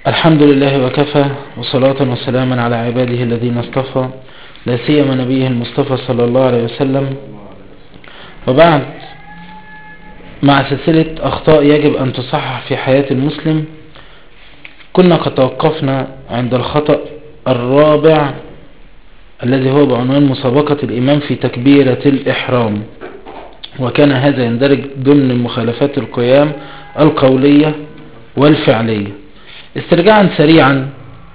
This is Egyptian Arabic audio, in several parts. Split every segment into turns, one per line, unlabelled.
الحمد لله وكفى وصلاة وسلاما على عباده الذين اصطفى لا سيما نبيه المصطفى صلى الله عليه وسلم وبعد مع سلسلة أخطاء يجب أن تصحح في حياة المسلم كنا قد توقفنا عند الخطأ الرابع الذي هو بعنوان مسابقة الإمام في تكبيرة الإحرام وكان هذا يندرج ضمن مخالفات القيام القولية والفعلية استرجاعا سريعا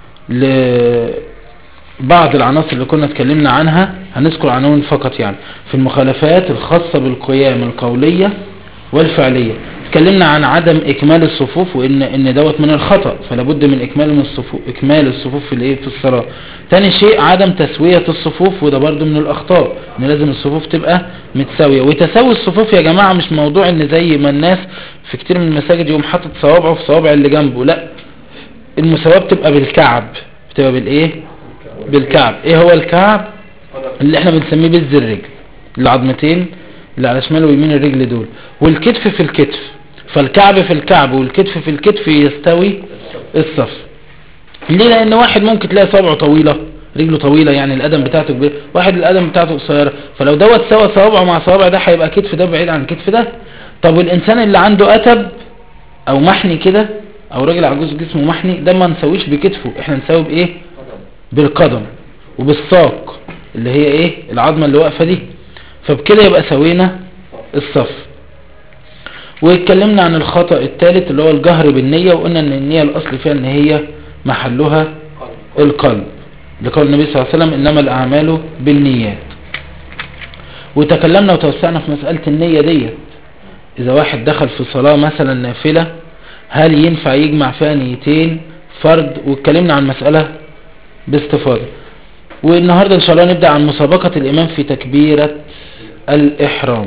لبعض العناصر اللي كنا اتكلمنا عنها هنذكر عناوين فقط يعني في المخالفات الخاصة بالقيام القولية والفعلية اتكلمنا عن عدم اكمال الصفوف وان ان دوت من الخطأ فلا بد من اكمال من الصفوف اكمال الصفوف في الايه في الصلاة تاني شيء عدم تسوية الصفوف وده برضو من الاخطاء ان لازم الصفوف تبقى متساوية وتساوي الصفوف يا جماعة مش موضوع ان زي ما الناس في كتير من المساجد يقوم حاطط صوابعه في صوابع اللي جنبه لا المساواة بتبقى بالكعب بتبقى بالايه بالكعب ايه هو الكعب اللي احنا بنسميه بالز الرجل العظمتين اللي على شمال ويمين الرجل دول والكتف في الكتف فالكعب في الكعب والكتف في الكتف يستوي الصف ليه لان واحد ممكن تلاقي صابعه طويلة رجله طويلة يعني القدم بتاعته كبير واحد القدم بتاعته قصيرة فلو دوت سوى صوابعه مع صوابع ده هيبقى كتف ده بعيد عن كتف ده طب والانسان اللي عنده اتب او محني كده او راجل عجوز جسمه محني ده ما نسويش بكتفه احنا نسوي بايه بالقدم وبالساق اللي هي ايه العظمة اللي واقفة دي فبكده يبقى سوينا الصف واتكلمنا عن الخطأ الثالث اللي هو الجهر بالنية وقلنا ان النية الاصل فيها ان هي محلها القلب لقول النبي صلى الله عليه وسلم انما الاعمال بالنيات وتكلمنا وتوسعنا في مسألة النية ديت اذا واحد دخل في صلاة مثلا نافلة هل ينفع يجمع فيها نيتين فرد واتكلمنا عن مسألة باستفاضة والنهاردة ان شاء الله نبدأ عن مسابقة الامام في تكبيرة الاحرام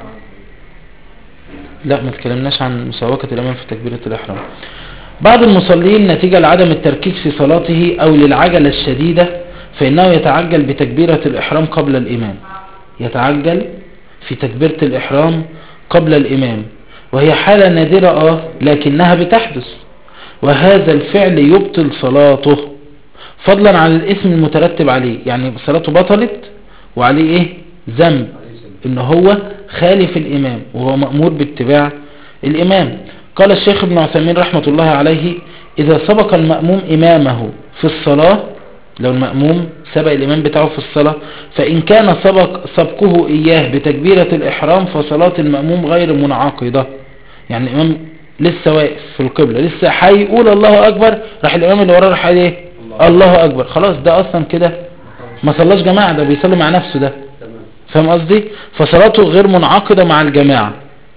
لا ما تكلمناش عن مسابقة الامام في تكبيرة الاحرام بعض المصلين نتيجة لعدم التركيز في صلاته او للعجلة الشديدة فانه يتعجل بتكبيرة الاحرام قبل الامام يتعجل في تكبيرة الاحرام قبل الامام وهي حالة نادرة اه لكنها بتحدث وهذا الفعل يبطل صلاته فضلا عن الاسم المترتب عليه يعني صلاته بطلت وعليه ايه ذنب ان هو خالف الامام وهو مأمور باتباع الامام قال الشيخ ابن عثيمين رحمة الله عليه اذا سبق المأموم امامه في الصلاة لو المأموم سبق الامام بتاعه في الصلاة فان كان سبق سبقه اياه بتكبيرة الاحرام فصلاة المأموم غير منعقدة يعني الامام لسه واقف في القبلة لسه هيقول الله اكبر راح الامام اللي وراه راح ايه الله اكبر خلاص ده اصلا كده ما صلاش جماعة ده بيصلي مع نفسه ده فاهم قصدي فصلاته غير منعقدة مع الجماعة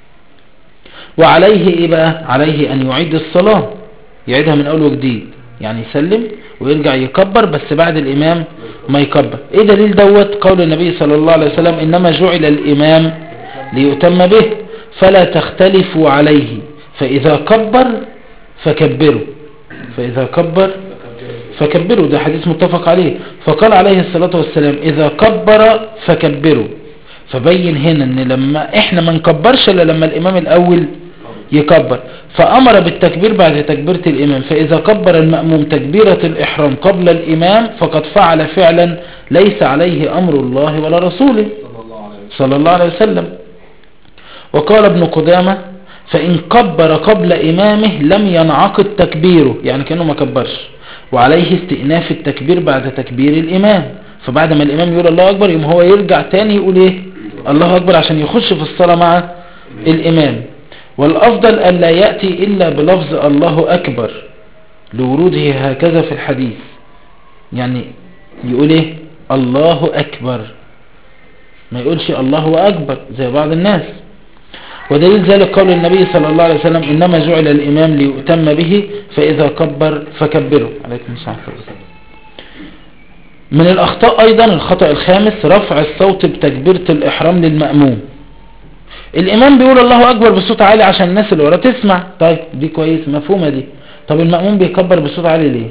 وعليه ايه بقى عليه ان يعيد الصلاة يعيدها من اول وجديد يعني يسلم ويرجع يكبر بس بعد الامام ما يكبر ايه دليل دوت قول النبي صلى الله عليه وسلم انما جعل الامام ليؤتم به فلا تختلفوا عليه فاذا كبر فكبروا فاذا كبر فكبروا ده حديث متفق عليه فقال عليه الصلاة والسلام إذا كبر فكبروا فبين هنا ان لما احنا ما نكبرش الا لما الامام الاول يكبر فامر بالتكبير بعد تكبيرة الامام فاذا كبر المأموم تكبيرة الاحرام قبل الامام فقد فعل فعلا ليس عليه امر الله ولا رسوله صلى الله عليه وسلم وقال ابن قدامة فان كبر قبل امامه لم ينعقد تكبيره يعني كأنه ما كبرش وعليه استئناف التكبير بعد تكبير الإمام فبعد ما الإمام يقول الله أكبر يوم هو يرجع تاني يقول إيه الله أكبر عشان يخش في الصلاة مع الإمام والأفضل أن لا يأتي إلا بلفظ الله أكبر لوروده هكذا في الحديث يعني يقول إيه الله أكبر ما يقولش الله أكبر زي بعض الناس ودليل ذلك قول النبي صلى الله عليه وسلم إنما جعل الإمام ليؤتم به فإذا كبر فكبروا عليكم السلام من الأخطاء أيضا الخطأ الخامس رفع الصوت بتكبيرة الإحرام للمأموم الإمام بيقول الله أكبر بصوت عالي عشان الناس اللي ورا تسمع طيب دي كويس مفهومة دي طب المأموم بيكبر بصوت عالي ليه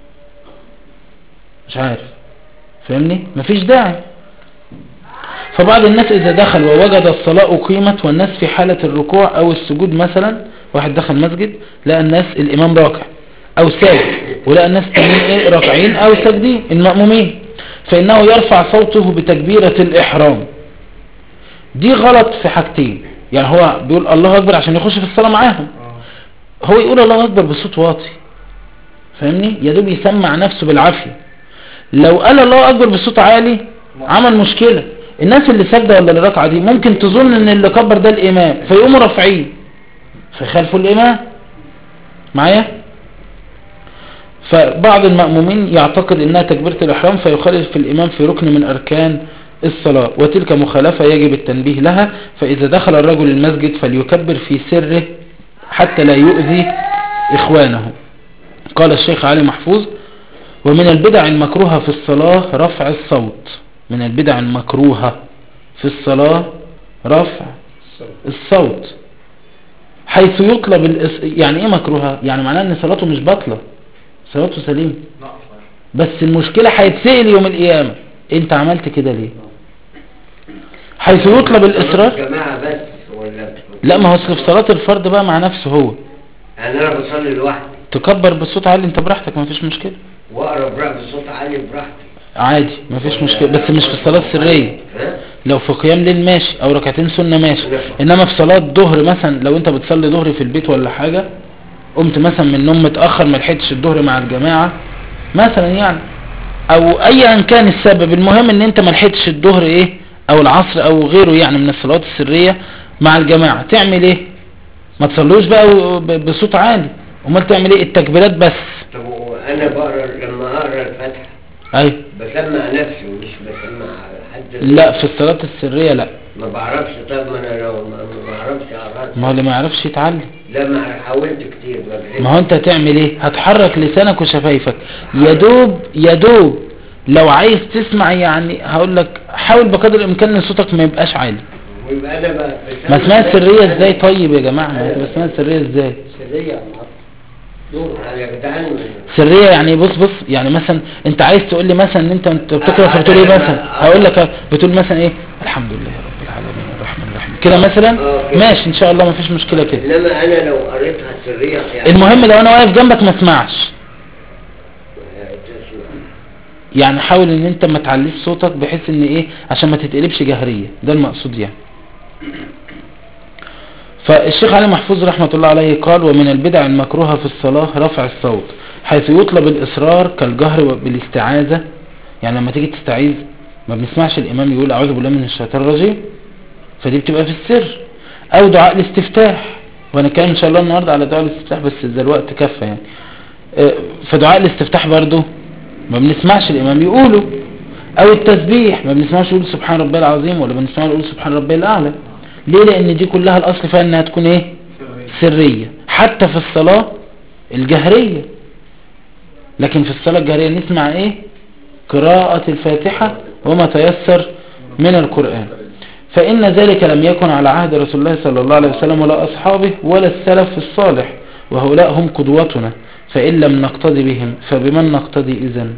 مش عارف فاهمني مفيش داعي فبعض الناس إذا دخل ووجد الصلاة أقيمت والناس في حالة الركوع أو السجود مثلا واحد دخل مسجد لقى الناس الإمام راكع او ساجد ولقى الناس التانيين ايه راكعين او ساجدين المأمومين فانه يرفع صوته بتكبيرة الاحرام دي غلط في حاجتين يعني هو بيقول الله اكبر عشان يخش في الصلاة معاهم هو يقول الله اكبر بصوت واطي فاهمني يا دوب يسمع نفسه بالعافية لو قال الله اكبر بصوت عالي عمل مشكلة الناس اللي سجدة ولا اللي راكعة دي ممكن تظن ان اللي كبر ده الامام فيقوموا رافعين فيخالفوا الامام معايا فبعض المأمومين يعتقد انها تكبيرة الاحرام فيخالف الامام في ركن من اركان الصلاة وتلك مخالفة يجب التنبيه لها فاذا دخل الرجل المسجد فليكبر في سره حتى لا يؤذي اخوانه قال الشيخ علي محفوظ ومن البدع المكروهة في الصلاة رفع الصوت من البدع المكروهة في الصلاة رفع الصوت حيث يطلب الإس... يعني ايه مكروهة يعني معناه ان صلاته مش باطلة صلاته سليم بس المشكلة هيتسأل يوم القيامة انت عملت كده ليه حيث يطلب الاصرار
جماعة بس ولا
لا ما هو أصل في صلاة الفرد بقى مع نفسه هو
يعني انا بصلي لوحدي
تكبر بصوت عالي انت براحتك ما فيش مشكلة
واقرا برا بصوت عالي براحتي
عادي ما فيش مشكلة بس مش في الصلاة السرية
ها؟
لو في قيام ليل ماشي او ركعتين سنة ماشي انما في صلاة ظهر مثلا لو انت بتصلي ظهر في البيت ولا حاجة قمت مثلا من النوم متأخر ما لحقتش الظهر مع الجماعة مثلا يعني او ايا كان السبب المهم ان انت ما لحقتش الظهر ايه او العصر او غيره يعني من الصلوات السرية مع الجماعة تعمل ايه ما تصلوش بقى و- ب- بصوت عالي امال تعمل ايه التكبيرات بس
طب وانا بقرا لما اقرا الفاتحة
ايوه
بسمع نفسي مش بسمع حد
لا في الصلاة السرية لا
ما بعرفش طب ما انا لو ما ما بعرفش اقرا
ما هو اللي ما يعرفش يتعلم
لا ما حاولت كتير ما جربت.
ما هو انت هتعمل ايه هتحرك لسانك وشفايفك يا دوب يا دوب لو عايز تسمع يعني هقول لك حاول بقدر الامكان ان صوتك ما يبقاش عالي
ويبقى انا بقى
ما اسمها سرية ازاي طيب يا جماعة ما هتبقى اسمها سرية ازاي
سرية يا معلم. دور يا جدعان
سرية يعني بص بص يعني مثلا انت عايز تقول لي مثلا ان انت انت بتقرا فبتقول ايه مثلا هقول لك بتقول مثلا ايه الحمد لله رب العالمين الرحمن الرحيم كده مثلا
اه كده.
ماشي ان شاء الله ما فيش مشكلة كده
انما انا لو قريتها سرية يعني
المهم لو انا واقف جنبك ما اسمعش
تسمع.
يعني حاول ان انت ما تعليش صوتك بحيث ان ايه عشان ما تتقلبش جهرية ده المقصود يعني فالشيخ علي محفوظ رحمة الله عليه قال ومن البدع المكروهة في الصلاة رفع الصوت حيث يطلب الإصرار كالجهر بالاستعاذة يعني لما تيجي تستعيذ ما بنسمعش الإمام يقول أعوذ بالله من الشيطان الرجيم فدي بتبقى في السر أو دعاء الاستفتاح وهنتكلم إن شاء الله النهاردة على دعاء الاستفتاح بس إذا الوقت كفى يعني آه، فدعاء الاستفتاح برضه ما بنسمعش الإمام يقوله أو التسبيح ما بنسمعش يقول سبحان ربي العظيم ولا بنسمعه يقول سبحان ربي الأعلى ليه لأن دي كلها الأصل فيها إنها تكون إيه سرية حتى في الصلاة الجهرية لكن في الصلاة الجهرية نسمع إيه قراءة الفاتحة وما تيسر من القرآن فإن ذلك لم يكن على عهد رسول الله صلى الله عليه وسلم ولا أصحابه ولا السلف الصالح وهؤلاء هم قدوتنا فإن لم نقتدي بهم فبمن نقتدي إذن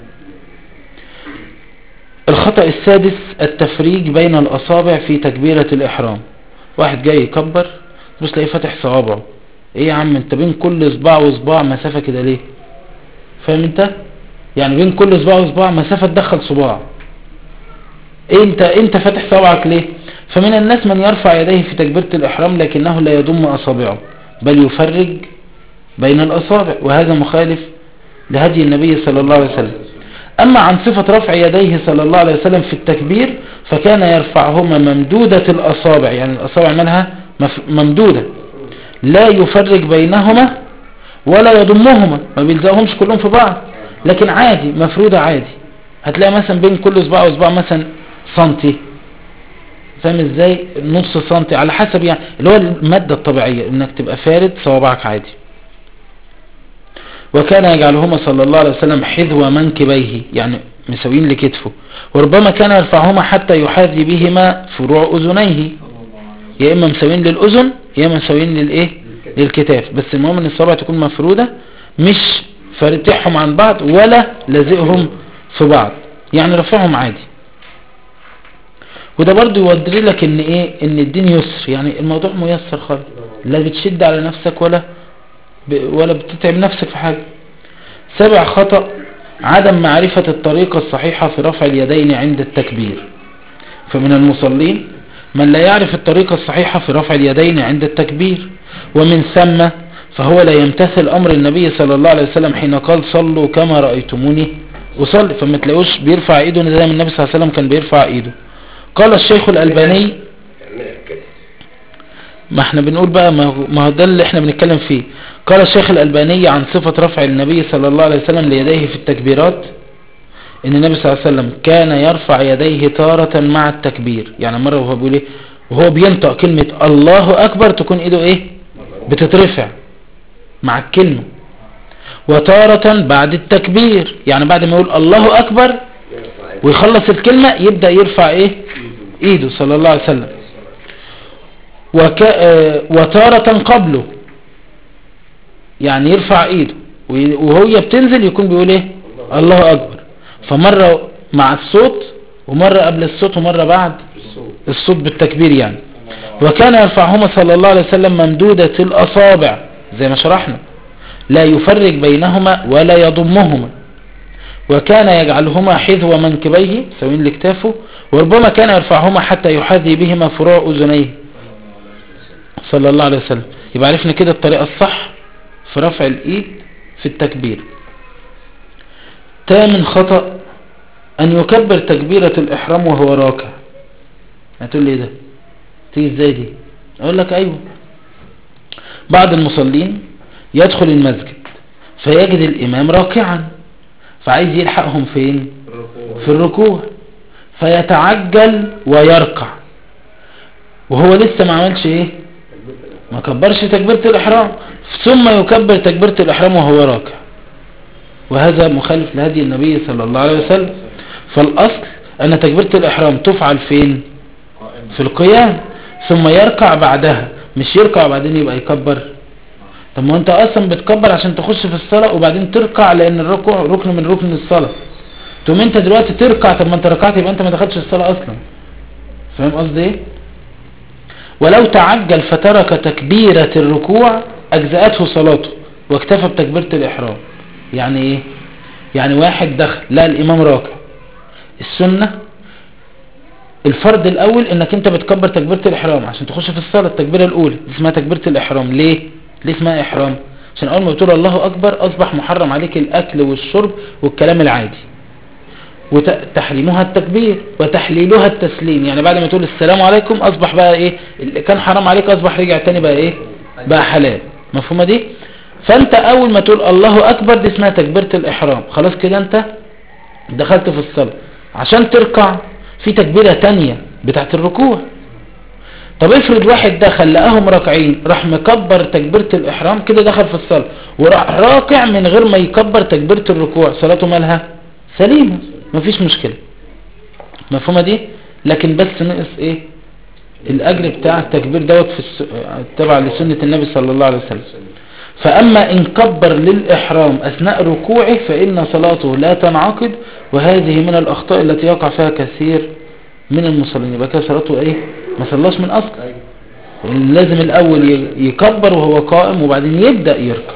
الخطأ السادس التفريج بين الأصابع في تكبيرة الإحرام واحد جاي يكبر بص تلاقيه فاتح صوابعه ايه يا عم انت بين كل صباع وصباع مسافة كده ليه فاهم انت يعني بين كل صباع وصباع مسافة تدخل صباع إيه انت انت فاتح صوابعك ليه فمن الناس من يرفع يديه في تكبيرة الإحرام لكنه لا يضم أصابعه بل يفرج بين الأصابع وهذا مخالف لهدي النبي صلى الله عليه وسلم أما عن صفة رفع يديه صلى الله عليه وسلم في التكبير فكان يرفعهما ممدودة الأصابع يعني الأصابع مالها مف- ممدودة لا يفرج بينهما ولا يضمهما ما بيلزقهمش كلهم في بعض لكن عادي مفرودة عادي هتلاقي مثلا بين كل صباع وصباع مثلا سنتي فاهم ازاي نص سنتي على حسب يعني اللي هو المادة الطبيعية انك تبقى فارد صوابعك عادي وكان يجعلهما صلى الله عليه وسلم حذو منكبيه يعني مساويين لكتفه وربما كان يرفعهما حتى يحاذي بهما فروع أذنيه يا إما مساويين للأذن يا إما مساويين للإيه للكتاف بس المهم ان الصابع تكون مفرودة مش فارتحهم عن بعض ولا لازقهم في بعض يعني رفعهم عادي وده برضو يودري لك ان ايه ان الدين يسر يعني الموضوع ميسر خالص لا بتشد على نفسك ولا ب... ولا بتتعب نفسك في حاجة سابع خطأ عدم معرفة الطريقة الصحيحة في رفع اليدين عند التكبير فمن المصلين من لا يعرف الطريقة الصحيحة في رفع اليدين عند التكبير ومن ثم فهو لا يمتثل أمر النبي صلى الله عليه وسلم حين قال صلوا كما رأيتموني وصلي فما تلاقوش بيرفع ايده زي ما النبي صلى الله عليه وسلم كان بيرفع ايده قال الشيخ الألباني
يعملها كده
ما احنا بنقول بقى ما هو- ما هو ده اللي احنا بنتكلم فيه قال الشيخ الألباني عن صفة رفع النبي صلى الله عليه وسلم ليديه في التكبيرات ان النبي صلى الله عليه وسلم كان يرفع يديه تارة مع التكبير يعني مرة وهو بيقول ايه وهو بينطق كلمة الله أكبر تكون ايده ايه بتترفع مع الكلمة وتارة بعد التكبير يعني بعد ما يقول الله أكبر
يرفع يده.
ويخلص الكلمة يبدأ يرفع ايه ايده صلى الله عليه وسلم وك... آه، وتارة قبله يعني يرفع ايده وي- وهي بتنزل يكون بيقول ايه الله اكبر فمرة مع الصوت ومرة قبل الصوت ومرة بعد
الصوت
الصوت بالتكبير يعني وكان يرفعهما صلى الله عليه وسلم ممدودة الأصابع زي ما شرحنا لا يفرق بينهما ولا يضمهما وكان يجعلهما حذو منكبيه سوين لكتافه وربما كان يرفعهما حتى يحاذي بهما فروع أذنيه صلى الله عليه وسلم يبقى عرفنا كده الطريقة الصح في رفع الإيد في التكبير تامن خطأ أن يكبر تكبيرة الإحرام وهو راكع هتقول لي إيه ده تيجي ازاي دي اقول لك ايوه بعض المصلين يدخل المسجد فيجد الامام راكعا فعايز يلحقهم فين
الركوع
في الركوع فيتعجل ويركع وهو لسه ما عملش ايه ما كبرش تكبيرة الاحرام ثم يكبر تكبيرة الاحرام وهو راكع وهذا مخالف لهدي النبي صلى الله عليه وسلم فالاصل ان تكبيرة الاحرام تفعل فين
قائم
في القيام ثم يركع بعدها مش يركع وبعدين يبقى يكبر طب ما انت اصلا بتكبر عشان تخش في الصلاة وبعدين تركع لان الركوع ركن من ركن الصلاة تقوم انت دلوقتي تركع طب ما انت ركعت يبقى انت ما دخلتش الصلاة اصلا فاهم قصدي ايه ولو تعجل فترك تكبيرة الركوع اجزأته صلاته واكتفى بتكبيرة الاحرام يعني ايه يعني واحد دخل لا الامام راكع السنة الفرض الاول انك انت بتكبر تكبيرة الاحرام عشان تخش في الصلاة التكبيرة الاولى دي اسمها تكبيرة الاحرام ليه ليه اسمها احرام عشان اول ما بتقول الله اكبر اصبح محرم عليك الاكل والشرب والكلام العادي وتحريمها التكبير وتحليلها التسليم يعني بعد ما تقول السلام عليكم اصبح بقى ايه اللي كان حرام عليك اصبح رجع تاني بقى ايه بقى حلال مفهومة دي فانت اول ما تقول الله اكبر دي اسمها تكبيرة الاحرام خلاص كده انت دخلت في الصلاة عشان تركع في تكبيرة تانية بتاعت الركوع طب افرض واحد دخل لقاهم راكعين راح مكبر تكبيرة الإحرام كده دخل في الصلاة وراح راكع من غير ما يكبر تكبيرة الركوع صلاته مالها سليمة مفيش مشكلة مفهومة دي لكن بس نقص ايه الأجر بتاع التكبير دوت في الس... تبع لسنة النبي صلى الله عليه وسلم فأما إن كبر للإحرام أثناء ركوعه فإن صلاته لا تنعقد وهذه من الأخطاء التي يقع فيها كثير من المصلين يبقى كده صلاته إيه ما صلاش من أصل لازم الأول ي- يكبر وهو قائم وبعدين يبدأ يركع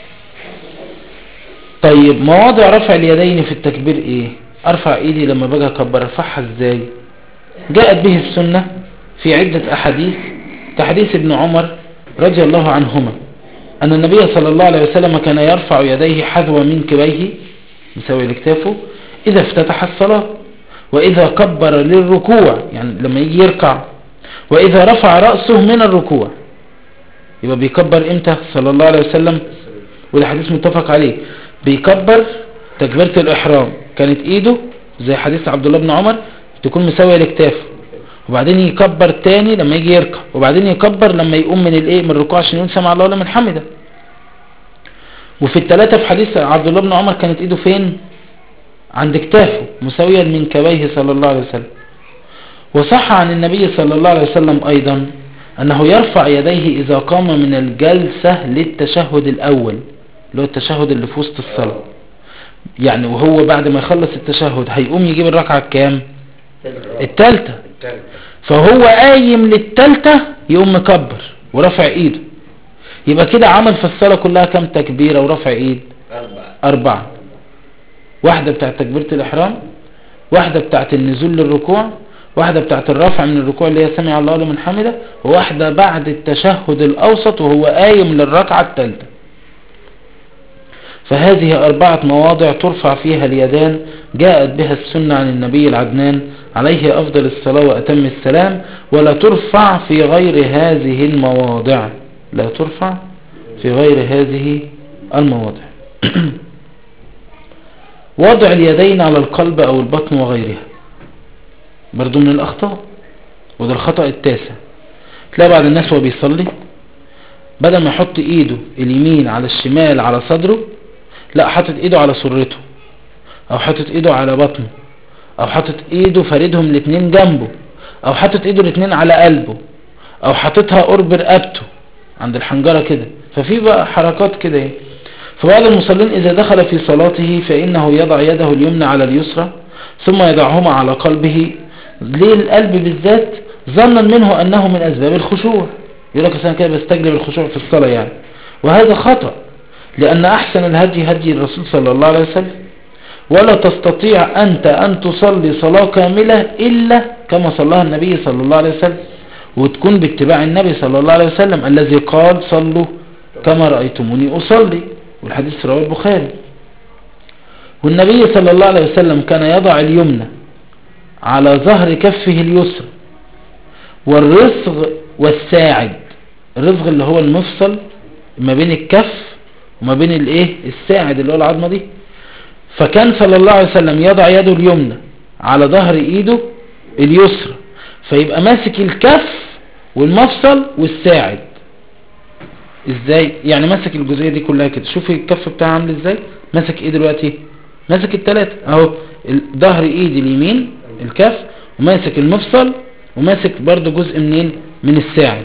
طيب مواضع رفع اليدين في التكبير إيه أرفع إيدي لما باجي أكبر أرفعها إزاي جاءت به السنة في عدة أحاديث كحديث ابن عمر رضي الله عنهما أن النبي صلى الله عليه وسلم كان يرفع يديه حذو من كبيه مساوي لكتافه إذا افتتح الصلاة وإذا كبر للركوع يعني لما يجي يركع وإذا رفع رأسه من الركوع يبقى بيكبر إمتى صلى الله عليه وسلم وده حديث متفق عليه بيكبر تكبيرة الإحرام كانت إيده زي حديث عبد الله بن عمر تكون مساوية لكتافه وبعدين يكبر تاني لما يجي يركع وبعدين يكبر لما يقوم من الايه من الركوع عشان يقول سمع الله لمن حمده وفي الثلاثة في حديث عبد الله بن عمر كانت ايده فين عند كتافه مساوية من كبيه صلى الله عليه وسلم وصح عن النبي صلى الله عليه وسلم ايضا انه يرفع يديه اذا قام من الجلسة للتشهد الاول اللي هو التشهد اللي في وسط الصلاة يعني وهو بعد ما يخلص التشهد هيقوم يجيب الركعة الكام التالتة
التالتة
فهو قايم للتالتة يقوم مكبر ورفع ايده يبقى كده عمل في الصلاة كلها كام تكبيرة ورفع ايد
أربعة
أربعة واحدة بتاعت تكبيرة الإحرام واحدة بتاعت النزول للركوع واحدة بتاعت الرفع من الركوع اللي هي سمع الله لمن حمده وواحدة بعد التشهد الأوسط وهو قايم للركعة الثالثة فهذه أربعة مواضع ترفع فيها اليدان جاءت بها السنة عن النبي العدنان عليه أفضل الصلاة وأتم السلام ولا ترفع في غير هذه المواضع لا ترفع في غير هذه المواضع وضع اليدين على القلب أو البطن وغيرها برضو من الأخطاء وده الخطأ التاسع تلاقي بعض الناس وهو بيصلي بدل ما يحط ايده اليمين على الشمال على صدره لا حاطط ايده على سرته او حاطط ايده على بطنه او حاطط ايده فاردهم الاتنين جنبه او حاطط ايده الاتنين على قلبه او حاططها قرب رقبته عند الحنجرة كده ففي بقى حركات كده ايه فبعض المصلين اذا دخل في صلاته فانه يضع يده اليمنى على اليسرى ثم يضعهما على قلبه ليه القلب بالذات ظنا منه انه من اسباب الخشوع يقول لك أصل كده بستجلب الخشوع في الصلاة يعني وهذا خطأ لأن أحسن الهدي هدي الرسول صلى الله عليه وسلم ولا تستطيع أنت أن تصلي صلاة كاملة إلا كما صلاها النبي صلى الله عليه وسلم وتكون باتباع النبي صلى الله عليه وسلم الذي قال صلوا كما رأيتموني أصلي والحديث رواه البخاري والنبي صلى الله عليه وسلم كان يضع اليمنى على ظهر كفه اليسرى والرسغ والساعد الرسغ اللي هو المفصل ما بين الكف وما بين الايه الساعد اللي هو العظمة دي فكان صلى الله عليه وسلم يضع يده اليمنى على ظهر ايده اليسرى فيبقى ماسك الكف والمفصل والساعد ازاي يعني ماسك الجزئية دي كلها كده شوفي الكف بتاعها عامل ازاي ماسك ايه دلوقتي ماسك التلاتة اهو ال- ظهر ايدي اليمين الكف وماسك المفصل وماسك برضو جزء منين من الساعد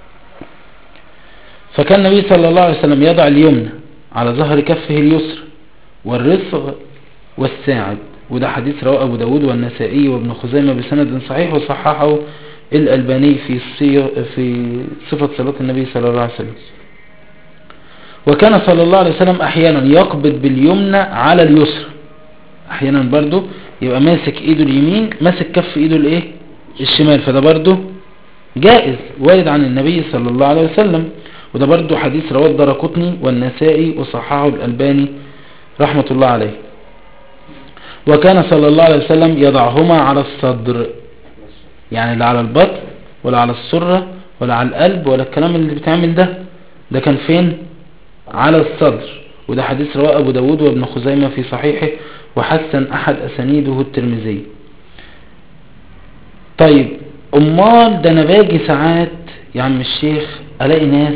فكان النبي صلى الله عليه وسلم يضع اليمنى على ظهر كفه اليسرى والرسغ والساعد وده حديث رواه أبو داود والنسائي وابن خزيمة بسند صحيح وصححه الألباني في الصي- في صفة صلاة النبي صلى الله عليه وسلم وكان صلى الله عليه وسلم أحيانا يقبض باليمنى على اليسرى أحيانا برضو يبقى ماسك إيده اليمين ماسك كف إيده الإيه الشمال فده برضو جائز وارد عن النبي صلى الله عليه وسلم وده برضو حديث رواه الدرقطني والنسائي وصححه الألباني رحمة الله عليه وكان صلى الله عليه وسلم يضعهما على الصدر يعني لا على البطن ولا على السرة ولا على القلب ولا الكلام اللي بيتعمل ده ده كان فين على الصدر وده حديث رواه أبو داود وابن خزيمة في صحيحه وحسن أحد أسانيده الترمذي طيب أمال ده أنا باجي ساعات يا عم الشيخ ألاقي ناس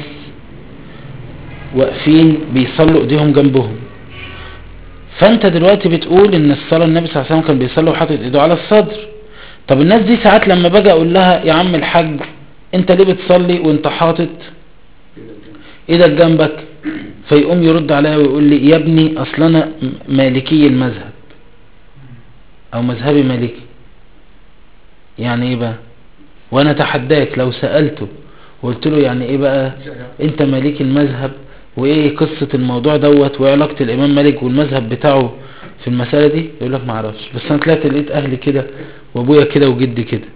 واقفين بيصلوا ايديهم جنبهم فانت دلوقتي بتقول ان الصلاة النبي صلى الله عليه وسلم كان بيصلي وحاطط ايده على الصدر طب الناس دي ساعات لما باجي اقول لها يا عم الحاج انت ليه بتصلي وانت حاطط ايدك جنبك فيقوم يرد عليا ويقول لي يا ابني اصل انا مالكي المذهب او مذهبي مالكي يعني ايه بقى وانا تحداك لو سألته وقلت له يعني ايه بقى انت مالك المذهب وايه قصة الموضوع دوت وايه علاقة الامام مالك والمذهب بتاعه في المسألة دي يقول لك ما اعرفش بس انا طلعت لقيت اهلي كده وابويا كده وجدي كده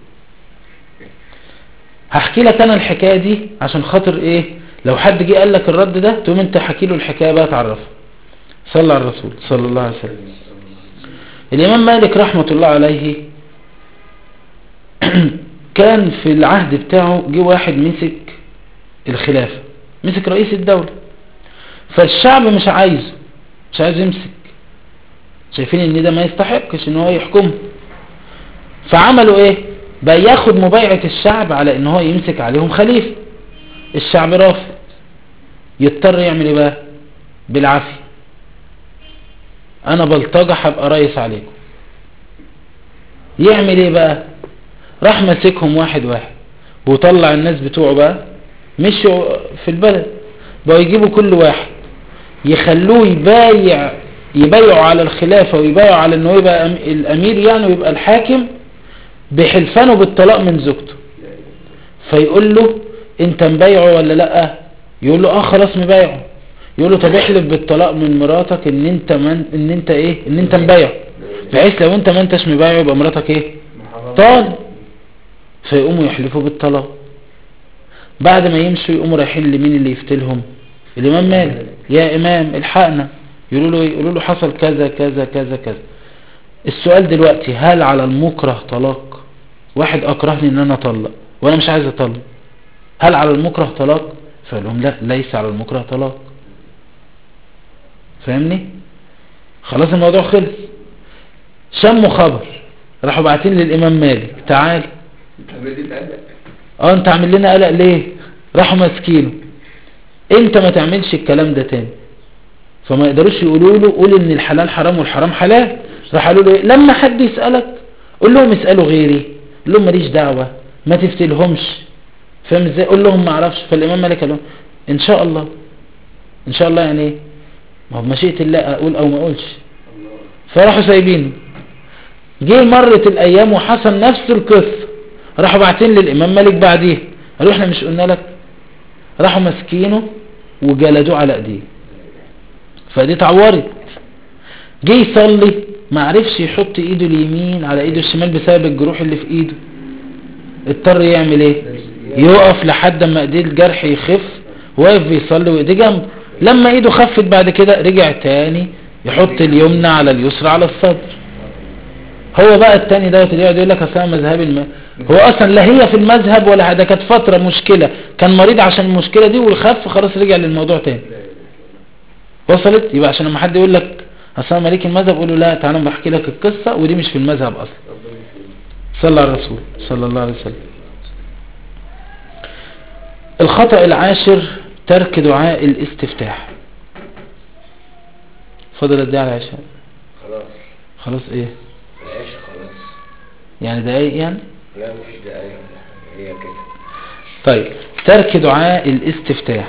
هحكي لك انا الحكاية دي عشان خاطر ايه لو حد جه قال لك الرد ده تقوم انت حكي له الحكاية بقى تعرفها صلى على الرسول صلى الله عليه وسلم الامام مالك رحمة الله عليه كان في العهد بتاعه جه واحد مسك الخلافة مسك رئيس الدولة فالشعب مش عايزه مش عايز يمسك شايفين ان ده ما يستحقش ان هو يحكمه فعملوا ايه بقى ياخد مبايعة الشعب على ان هو يمسك عليهم خليفة الشعب رافض يضطر يعمل ايه بقى بالعافية انا بلطجة هبقى رئيس عليكم يعمل ايه بقى راح ماسكهم واحد واحد وطلع الناس بتوعه بقى مشوا في البلد بقوا يجيبوا كل واحد يخلوه يبايع يبايعوا على الخلافة ويبايعوا على انه يبقى أم- الامير يعني ويبقى الحاكم بحلفانه بالطلاق من زوجته فيقول له انت مبايعه ولا لا يقول له اه خلاص مبايعه يقول له طب احلف بالطلاق من مراتك ان انت من ان انت ايه ان انت مبايع بحيث لو انت ما انتش مبايع يبقى مراتك ايه طالب فيقوموا يحلفوا بالطلاق بعد ما يمشوا يقوموا رايحين لمين اللي يفتلهم الامام مالك يا امام الحقنا يقولوا له ايه يقولوا له حصل كذا كذا كذا كذا السؤال دلوقتي هل على المكره طلاق واحد اكرهني ان انا اطلق وانا مش عايز اطلق هل على المكره طلاق فقال لهم لا ليس على المكره طلاق فاهمني خلاص الموضوع خلص شموا خبر راحوا باعتين للامام مالك تعال اه انت عامل لنا قلق ليه راحوا ماسكينه انت ما تعملش الكلام ده تاني فما يقدروش يقولوا له قول ان الحلال حرام والحرام حلال راح قالوا له ايه لما حد يسألك قول لهم اسألوا غيري قول لهم ماليش دعوة ما تفتلهمش فاهم ازاي قول لهم ما اعرفش فالامام مالك قال لهم ان شاء الله ان شاء الله يعني ايه ما هو بمشيئة الله اقول او ما اقولش فراحوا سايبينه جه مرت الايام وحصل نفس القصة راحوا باعتين للامام مالك بعديه قالوا احنا مش قلنا لك راحوا ماسكينه وجلدوه على ايديه فدي اتعورت جه يصلي ما عرفش يحط ايده اليمين على ايده الشمال بسبب الجروح اللي في ايده اضطر يعمل ايه يقف لحد ما ايديه الجرح يخف واقف بيصلي وايديه جنبه لما ايده خفت بعد كده رجع تاني يحط اليمنى على اليسرى على الصدر هو بقى التاني دوت اللي يقعد يقول لك اصل انا مذهبي الم... هو اصلا لا هي في المذهب ولا ده كانت فتره مشكله كان مريض عشان المشكله دي والخف خلاص رجع للموضوع تاني وصلت يبقى عشان لما حد يقول لك اصل انا مالك المذهب قول له لا تعالى بحكي لك القصه ودي مش في المذهب اصلا صلى على الرسول صلى الله عليه وسلم الخطأ العاشر ترك دعاء الاستفتاح فضل قد ايه على العشاء
خلاص
خلاص ايه
العيش خلاص
يعني دقايق يعني
لا مش دقايق هي كده
طيب ترك دعاء الاستفتاح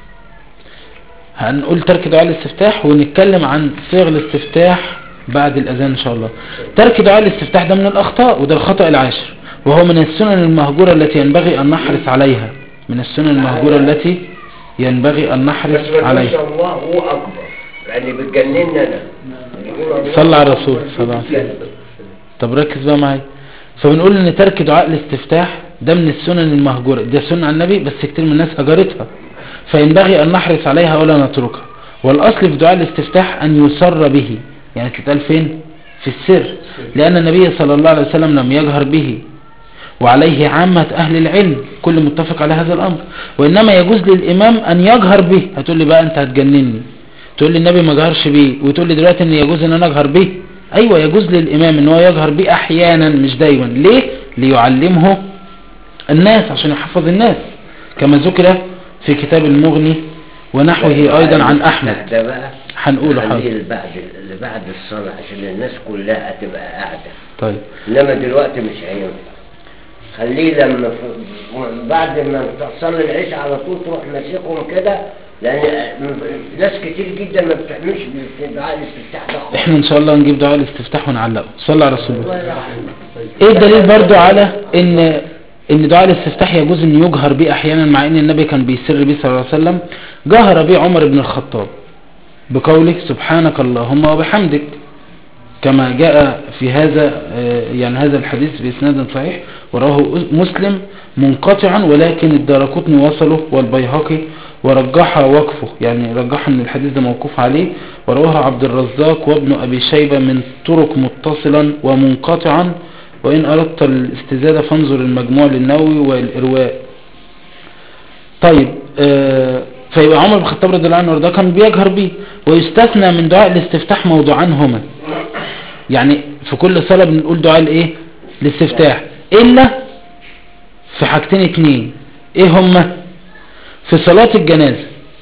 هنقول ترك دعاء الاستفتاح ونتكلم عن صيغ الاستفتاح بعد الأذان إن شاء الله ترك دعاء الاستفتاح ده من الأخطاء وده الخطأ العاشر وهو من السنن المهجورة التي ينبغي أن نحرص عليها من السنن المهجورة التي ينبغي أن
بس
نحرص
ما تقولش
عليها
الله هو اكبر يعني بتجنني انا يقول الله
صلى على الرسول صلى الله عليه وسلم طب ركز بقى معايا فبنقول ان ترك دعاء الاستفتاح ده من السنن المهجورة ده سنة عن النبي بس كتير من الناس هجرتها فينبغي ان نحرص عليها ولا نتركها والاصل في دعاء الاستفتاح ان يسر به يعني تتقال فين في السر لان النبي صلى الله عليه وسلم لم يجهر به وعليه عامة أهل العلم كل متفق على هذا الأمر وإنما يجوز للإمام أن يجهر به هتقول لي بقى أنت هتجنني تقول لي النبي ما جهرش بيه وتقول لي دلوقتي ان يجوز ان انا اجهر به ايوه يجوز للامام ان هو يجهر به احيانا مش دايما ليه ليعلمه الناس عشان يحفظ الناس كما ذكر في كتاب المغني ونحوه ايضا عن احمد
ده بقى
هنقوله
خليه
حاضر
اللي بعد اللي بعد الصلاة عشان الناس كلها تبقى قاعدة
طيب
انما دلوقتي مش هينفع خليه لما ف- بعد ما تصلي العشاء على طول تروح ماسكهم كده لان ناس كتير جدا ما بتعملش دعاء الاستفتاح ده خالص
احنا ان شاء الله نجيب دعاء الاستفتاح ونعلقه صلى على رسول الله
الله يرحمه.
ايه الدليل برضو على ان ان دعاء الاستفتاح يجوز ان يجهر به احيانا مع ان النبي كان بيسر به صلى الله عليه وسلم جهر به عمر بن الخطاب بقوله سبحانك اللهم وبحمدك كما جاء في هذا آه، يعني هذا الحديث بإسناد صحيح ورواه مسلم منقطعا ولكن الدارقطني وصله والبيهقي ورجح وقفه يعني رجح ان الحديث ده موقوف عليه ورواه عبد الرزاق وابن ابي شيبة من طرق متصلا ومنقطعا وان اردت الاستزادة فانظر المجموع للنووي والارواء طيب آه فيبقى عمر بن الخطاب رضي الله عنه ده كان بيجهر بيه ويستثنى من دعاء الاستفتاح موضوعان هما يعني في كل صلاة بنقول دعاء الايه الاستفتاح الا في حاجتين اتنين ايه هما في صلاة الجنازة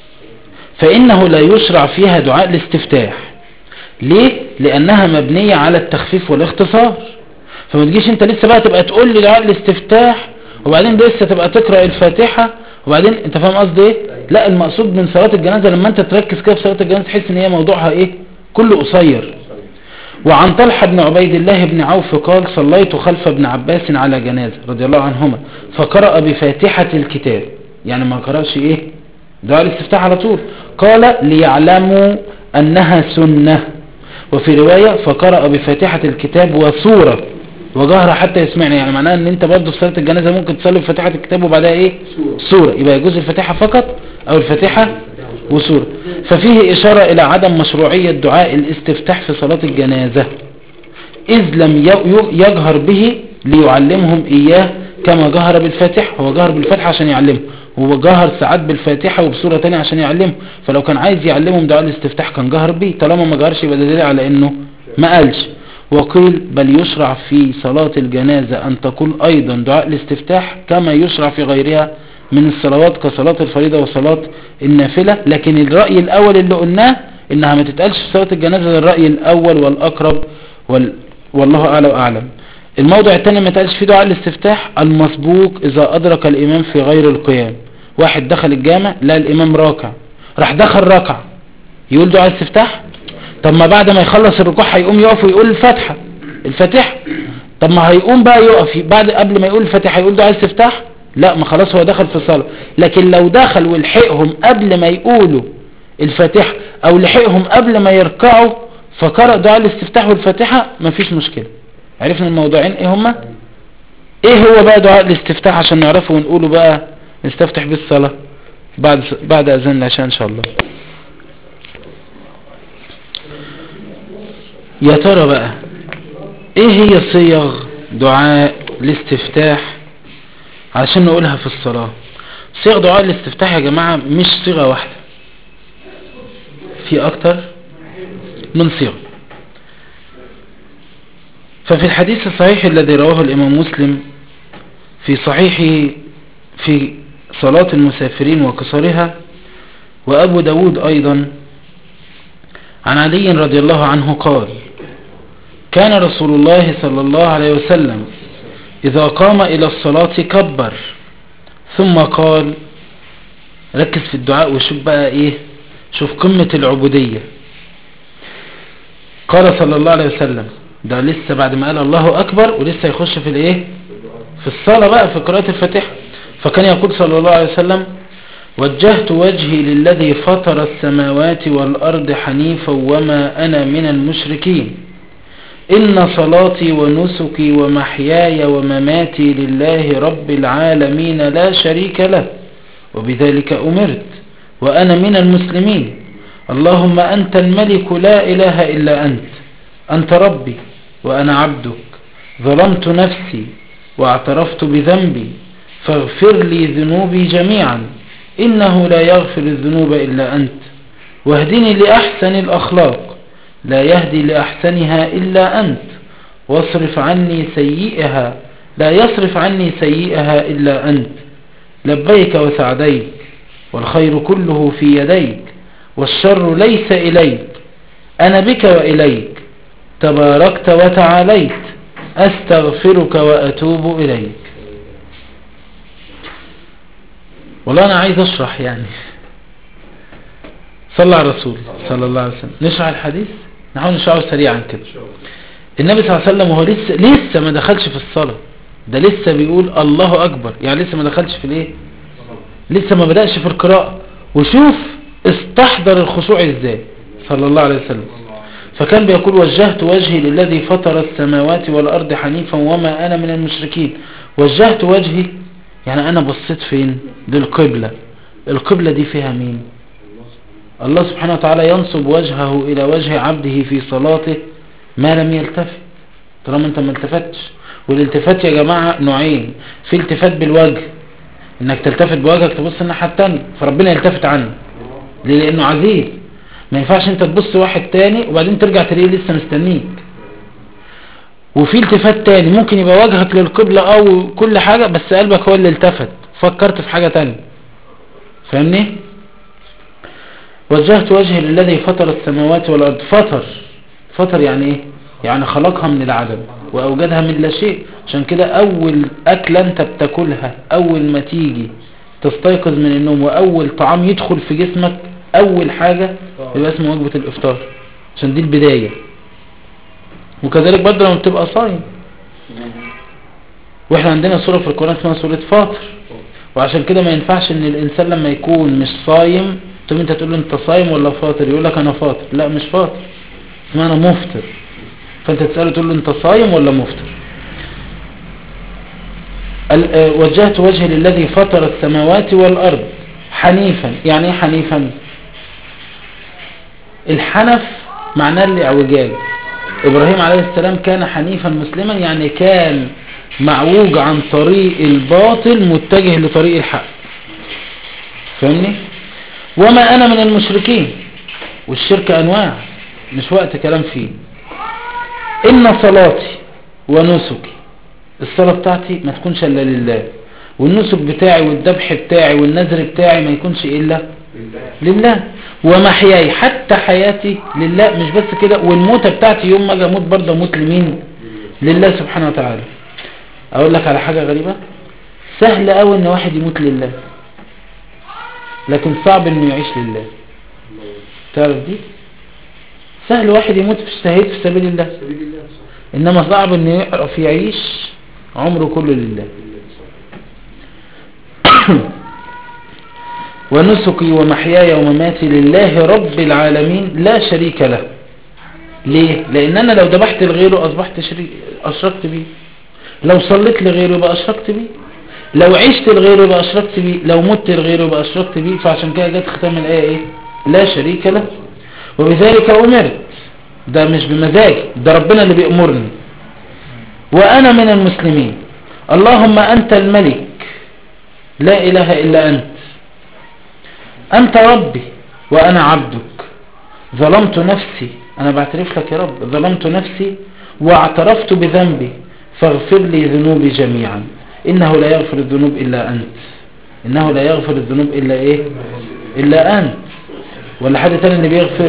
فانه لا يشرع فيها دعاء الاستفتاح ليه لانها مبنية على التخفيف والاختصار فما تجيش انت لسه بقى تبقى تقول لي دعاء الاستفتاح وبعدين لسه تبقى تقرأ الفاتحة وبعدين انت فاهم قصدي ايه لا المقصود من صلاة الجنازة لما انت تركز كده في صلاة الجنازة تحس ان هي موضوعها ايه كله قصير وعن طلحة بن عبيد الله بن عوف قال صليت خلف ابن عباس على جنازة رضي الله عنهما فقرأ بفاتحة الكتاب يعني ما قرأش ايه دعاء الاستفتاح على طول قال ليعلموا أنها سنة وفي رواية فقرأ بفاتحة الكتاب وسورة وجهر حتى يسمعنا يعني معناه ان انت برضه في صلاة الجنازة ممكن تصلي بفاتحة الكتاب وبعدها ايه سورة يبقى يجوز الفاتحة فقط او الفاتحة وسورة ففيه اشارة الى عدم مشروعية دعاء الاستفتاح في صلاة الجنازة إذ لم ي- ي- يجهر به ليعلمهم إياه كما جهر بالفاتحة هو جهر بالفاتحة عشان يعلمه هو جهر ساعات بالفاتحة وبصورة تانية عشان يعلمه فلو كان عايز يعلمهم دعاء الاستفتاح كان جهر به طالما ما جهرش يبقى ده دليل على انه ما قالش وقيل بل يشرع في صلاة الجنازة أن تقول أيضا دعاء الاستفتاح كما يشرع في غيرها من الصلوات كصلاة الفريضة وصلاة النافلة لكن الرأي الأول اللي قلناه إنها ما تتقالش في صلاة الجنازة ده الرأي الأول والأقرب وال... والله أعلى وأعلم الموضع الثاني ما تقالش فيه دعاء الاستفتاح المسبوق إذا أدرك الإمام في غير القيام واحد دخل الجامع لا الإمام راكع راح دخل ركع يقول دعاء الاستفتاح طب ما بعد ما يخلص الركوع هيقوم يقف ويقول الفاتحة الفاتحة طب ما هيقوم بقى يقف بعد قبل ما يقول الفاتحة يقول دعاء الاستفتاح لا ما خلاص هو دخل في الصلاة لكن لو دخل ولحقهم قبل ما يقولوا الفاتحة او لحقهم قبل ما يركعوا فقرأ دعاء الاستفتاح والفاتحة مفيش مشكلة عرفنا الموضوعين ايه هما ايه هو بقى دعاء الاستفتاح عشان نعرفه ونقوله بقى نستفتح بالصلاة بعد بعد اذان العشاء ان شاء الله يا ترى بقى ايه هي صيغ دعاء الاستفتاح عشان نقولها في الصلاة صيغ دعاء الاستفتاح يا جماعة مش صيغة واحدة في اكتر من صيغة ففي الحديث الصحيح الذي رواه الامام مسلم في صحيحه في صلاة المسافرين وقصرها وابو داود ايضا عن علي رضي الله عنه قال كان رسول الله صلى الله عليه وسلم إذا قام إلى الصلاة كبر ثم قال ركز في الدعاء وشوف بقى إيه شوف قمة العبودية قال صلى الله عليه وسلم ده لسه بعد ما قال الله أكبر ولسه يخش في الإيه في الصلاة بقى في قراءة الفاتحة فكان يقول صلى الله عليه وسلم وجهت وجهي للذي فطر السماوات والأرض حنيفا وما أنا من المشركين إن صلاتي ونسكي ومحياي ومماتي لله رب العالمين لا شريك له وبذلك أمرت وأنا من المسلمين اللهم أنت الملك لا إله إلا أنت أنت ربي وأنا عبدك ظلمت نفسي واعترفت بذنبي فاغفر لي ذنوبي جميعا إنه لا يغفر الذنوب إلا أنت واهدني لأحسن الأخلاق لا يهدي لأحسنها إلا أنت واصرف عني سيئها لا يصرف عني سيئها إلا أنت لبيك وسعديك والخير كله في يديك والشر ليس إليك أنا بك وإليك تباركت وتعاليت أستغفرك وأتوب إليك والله أنا عايز أشرح يعني صلى على الرسول صلى الله عليه وسلم نشرح الحديث نحاول نشرحه سريعا كده النبي صلى الله عليه وسلم وهو لسه لسه ما دخلش في الصلاة ده لسه بيقول الله أكبر يعني لسه ما دخلش في الايه لسه ما بدأش في القراءة وشوف استحضر الخشوع ازاي صلى الله عليه وسلم فكان بيقول وجهت وجهي للذي فطر السماوات والأرض حنيفا وما أنا من المشركين وجهت وجهي يعني أنا بصيت فين للقبلة القبلة دي فيها مين الله سبحانه وتعالى ينصب وجهه إلى وجه عبده في صلاته ما لم يلتفت طالما انت ما التفتش والالتفات يا جماعة نوعين في التفات بالوجه انك تلتفت بوجهك تبص الناحية التانية فربنا يلتفت عنه ليه لانه عزيز ما ينفعش انت تبص واحد تاني وبعدين ترجع تلاقيه لسه مستنيك وفي التفات تاني ممكن يبقى وجهك للقبلة او كل حاجة بس قلبك هو اللي التفت فكرت في حاجة تانية فاهمني وجهت وجهي للذي فطر السماوات والأرض فطر فطر يعني ايه يعني خلقها من العدم وأوجدها من لا شيء عشان كده أول أكلة أنت بتاكلها أول ما تيجي تستيقظ من النوم وأول طعام يدخل في جسمك أول حاجة يبقى اسمه وجبة الإفطار عشان دي البداية وكذلك برضه لما بتبقى صايم واحنا عندنا سورة في القرآن اسمها سورة فاطر وعشان كده ما ينفعش ان الانسان لما يكون مش صايم طب انت تقول له انت صايم ولا فاطر يقول لك انا فاطر لا مش فاطر اسمها انا مفطر فانت تسأله تقول له انت صايم ولا مفطر ال- آه، وجهت وجهي للذي فطر السماوات والارض حنيفا يعني ايه حنيفا الحنف معناه الاعوجاج ابراهيم عليه السلام كان حنيفا مسلما يعني كان معوج عن طريق الباطل متجه لطريق الحق فاهمني وما انا من المشركين والشرك انواع مش وقت كلام فيه ان صلاتي ونسكي الصلاة بتاعتي ما تكونش الا لله والنسك بتاعي والذبح بتاعي والنذر بتاعي ما يكونش الا لله ومحياي حتى حياتي لله مش بس كده والموتة بتاعتي يوم ما اجي اموت برضه اموت لمين لله سبحانه وتعالى اقول لك على حاجة غريبة سهل قوي ان واحد يموت لله لكن صعب انه يعيش لله تعرف دي سهل واحد يموت في الشهيد في سبيل الله
سبيل الله صح
انما صعب انه يعرف يعيش عمره كله لله ونسكي ومحياي ومماتي لله رب العالمين لا شريك له ليه لان انا لو ذبحت لغيره اصبحت شريك اشركت بيه لو صليت لغيره يبقى اشركت بيه لو عشت لغيره يبقى اشركت بيه لو مت لغيره يبقى اشركت بيه فعشان كده جت ختام الايه ايه لا شريك له وبذلك امرت ده مش بمزاجي ده ربنا اللي بيأمرني وانا من المسلمين اللهم انت الملك لا اله الا انت أنت ربي وأنا عبدك ظلمت نفسي أنا بعترف لك يا رب ظلمت نفسي واعترفت بذنبي فاغفر لي ذنوبي جميعا إنه لا يغفر الذنوب إلا أنت إنه لا يغفر الذنوب إلا إيه إلا أنت ولا حد تاني اللي بيغفر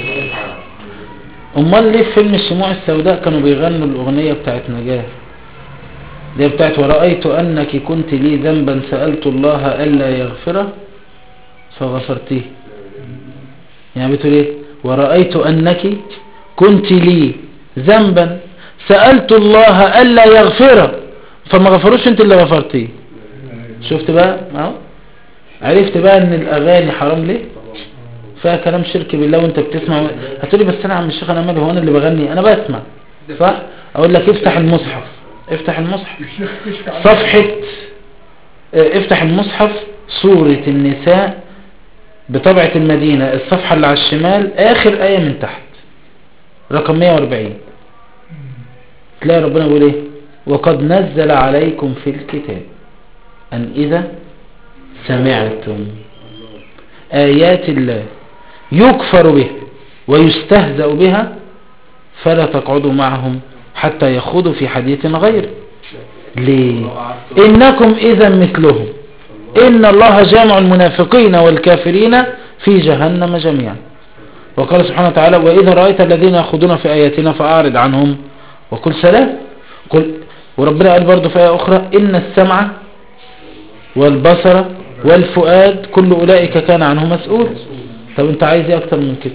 أمال ليه في فيلم الشموع السوداء كانوا بيغنوا الأغنية بتاعت نجاة دي بتاعت ورأيت أنك كنت لي ذنبا سألت الله ألا يغفره فغفرتيه يعني بتقول ايه ورأيت أنك كنت لي ذنبا سألت الله ألا يغفره فما غفروش انت اللي غفرتيه شفت بقى اهو عرفت بقى ان الاغاني حرام ليه فيها كلام شرك بالله وانت بتسمع هتقولي بس انا عم الشيخ انا مالي هو انا اللي بغني انا بسمع صح اقول لك افتح المصحف افتح المصحف
الشيخ كشك عن-
صفحة اه، افتح المصحف سورة النساء بطبعة المدينة الصفحة اللي على الشمال اخر اية من تحت رقم 140 تلاقي ربنا بيقول ايه وقد نزل عليكم في الكتاب ان اذا سمعتم ايات الله يكفر بها ويستهزأ بها فلا تقعدوا معهم حتى يخوضوا في حديث غيره ليه إنكم إذا مثلهم إن الله جامع المنافقين والكافرين في جهنم جميعا وقال سبحانه وتعالى وإذا رأيت الذين يخوضون في آياتنا فأعرض عنهم وقل سلام قل وربنا قال برضو في آية أخرى إن السمع والبصر والفؤاد كل أولئك كان عنه مسؤول طب انت عايز ايه اكتر من كده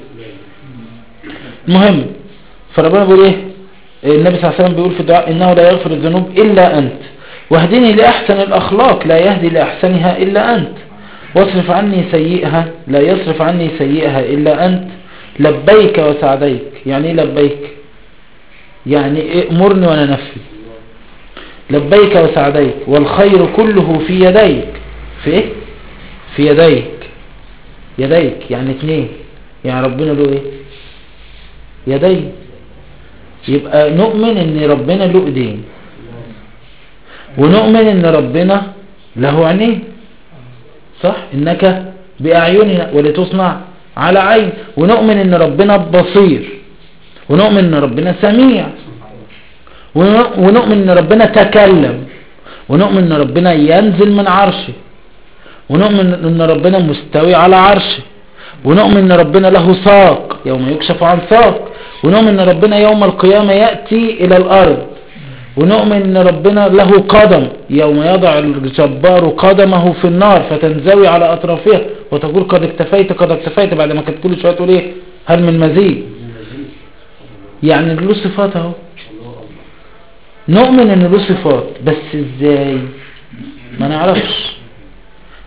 المهم فربنا بيقول ايه النبي صلى الله عليه وسلم بيقول في الدعاء انه لا يغفر الذنوب الا انت واهدني لاحسن الاخلاق لا يهدي لاحسنها الا انت واصرف عني سيئها لا يصرف عني سيئها الا انت لبيك وسعديك يعني ايه لبيك يعني إيه امرني وانا نفذ لبيك وسعديك والخير كله في يديك في ايه في يديك يديك يعني اتنين يعني ربنا له ايه يدين يبقى نؤمن ان ربنا له ايدين ونؤمن ان ربنا له عينين صح انك باعيننا ولتصنع على عين ونؤمن ان ربنا بصير ونؤمن ان ربنا سميع ون- ونؤمن ان ربنا تكلم ونؤمن ان ربنا ينزل من عرشه ونؤمن ان ربنا مستوي على عرشه ونؤمن ان ربنا له ساق يوم يكشف عن ساق ونؤمن ان ربنا يوم القيامة يأتي الى الارض ونؤمن ان ربنا له قدم يوم يضع الجبار قدمه في النار فتنزوي على اطرافها وتقول قد اكتفيت قد اكتفيت بعد ما كانت كل شوية تقول ايه هل من مزيد يعني له صفات اهو نؤمن ان له صفات بس ازاي ما نعرفش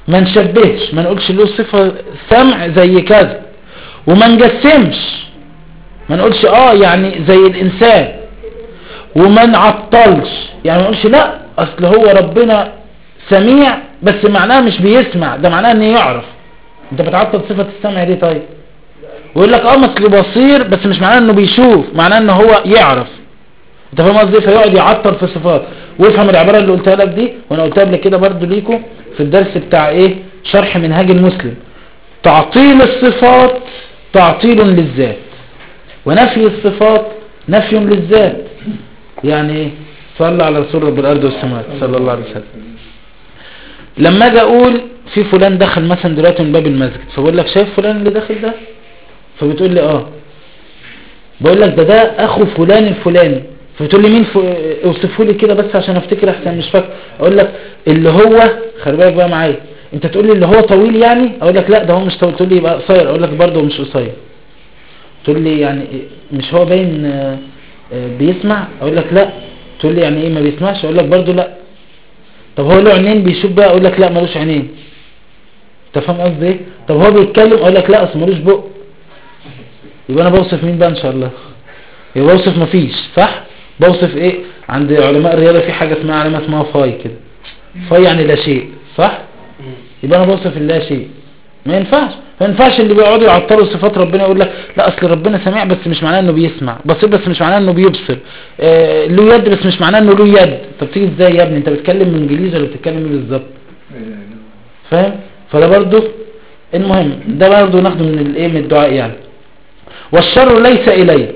ما نشبهش ما نقولش له صفة سمع زي كذا وما نجسمش ما نقولش اه يعني زي الانسان وما نعطلش يعني ما نقولش لا اصل هو ربنا سميع بس معناه مش بيسمع ده معناه انه يعرف انت بتعطل صفة السمع دي طيب ويقول لك اه مثل بصير بس مش معناه انه بيشوف معناه انه هو يعرف انت فاهم قصدي فيقعد يعطل في الصفات وافهم العبارة اللي قلتها لك دي وانا قلتها قبل كده برضو ليكم في الدرس بتاع ايه شرح منهاج المسلم تعطيل الصفات تعطيل للذات ونفي الصفات نفي للذات يعني ايه صلى على رسول رب الارض والسماوات صلى الله عليه وسلم لما اجي اقول في فلان دخل مثلا دلوقتي من باب المسجد فبقول لك شايف فلان اللي داخل ده فبتقول لي اه بقول لك ده ده اخو فلان الفلاني فبتقول لي مين ف... اوصفه لي كده بس عشان افتكر احسن مش فاكر اقول لك اللي هو خلي بالك بقى معايا انت تقول لي اللي هو طويل يعني اقول لك لا ده هو مش طويل تقول لي يبقى قصير اقول لك برضه مش قصير تقول لي يعني إيه؟ مش هو باين آه، آه، بيسمع اقول لك لا تقول لي يعني ايه ما بيسمعش اقول لك برضه لا طب هو له عينين بيشوف بقى اقول لك لا ملوش عينين انت فاهم قصدي ايه طب هو بيتكلم اقول لك لا اصل ملوش بق يبقى انا بوصف مين بقى ان شاء الله يبقى بوصف مفيش صح بوصف ايه عند علماء الرياضه في حاجه اسمها علامه اسمها فاي كده فاي يعني لا شيء صح يبقى انا بوصف اللا شيء ما ينفعش ما ينفعش اللي بيقعدوا يعطلوا صفات ربنا يقول لك لا اصل ربنا سميع بس مش معناه انه بيسمع بصير بس مش معناه انه بيبصر آه له يد بس مش معناه انه له يد طب تيجي ازاي يا ابني انت بتتكلم انجليزي ولا بتتكلم ايه بالظبط فاهم فده برضو المهم ده برضو ناخده من الايه من الدعاء يعني والشر ليس اليك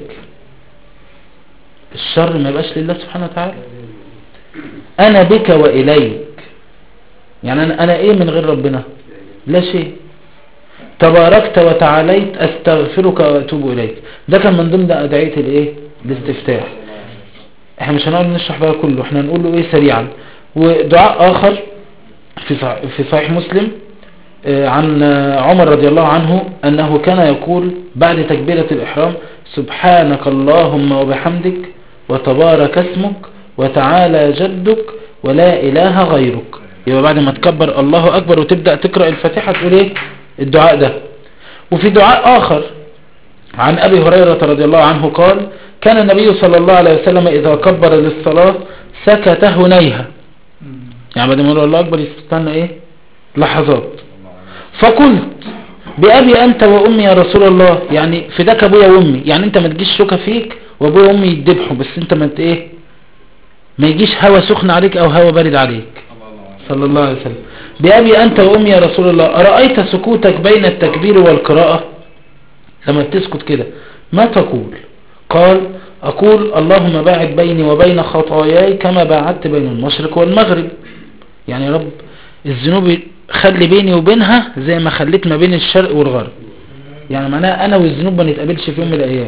الشر ما يبقاش لله سبحانه وتعالى انا بك واليك يعني انا انا ايه من غير ربنا لا شيء تباركت وتعاليت استغفرك واتوب اليك ده كان من ضمن ادعيه الايه الاستفتاح احنا مش هنقعد نشرح بقى كله احنا هنقول له ايه سريعا ودعاء اخر في صحيح, في صحيح مسلم آه، عن آه، عمر رضي الله عنه انه كان يقول بعد تكبيرة الاحرام سبحانك اللهم وبحمدك وتبارك اسمك وتعالى جدك ولا اله غيرك يبقى بعد ما تكبر الله اكبر وتبدأ تقرأ الفاتحة تقول ايه الدعاء ده وفي دعاء اخر عن ابي هريرة رضي الله عنه قال كان النبي صلى الله عليه وسلم اذا كبر للصلاة سكت هنيها يعني بعد ما يقول الله اكبر يستنى ايه لحظات فقلت بأبي أنت وأمي يا رسول الله يعني فداك أبويا وأمي يعني أنت ما تجيش شوكة فيك وأبويا وأمي يدبحوا بس أنت ما ت- إيه ما يجيش هوا سخن عليك أو هوا بارد عليك صلى الله عليه وسلم بأبي أنت وأمي يا رسول الله أرأيت سكوتك بين التكبير والقراءة لما بتسكت كده ما تقول قال أقول اللهم باعد بيني وبين خطاياي كما باعدت بين المشرق والمغرب يعني يا رب الذنوب خلي بيني وبينها زي ما خليت ما بين الشرق والغرب يعني معناها انا والذنوب ما نتقابلش في يوم من الايام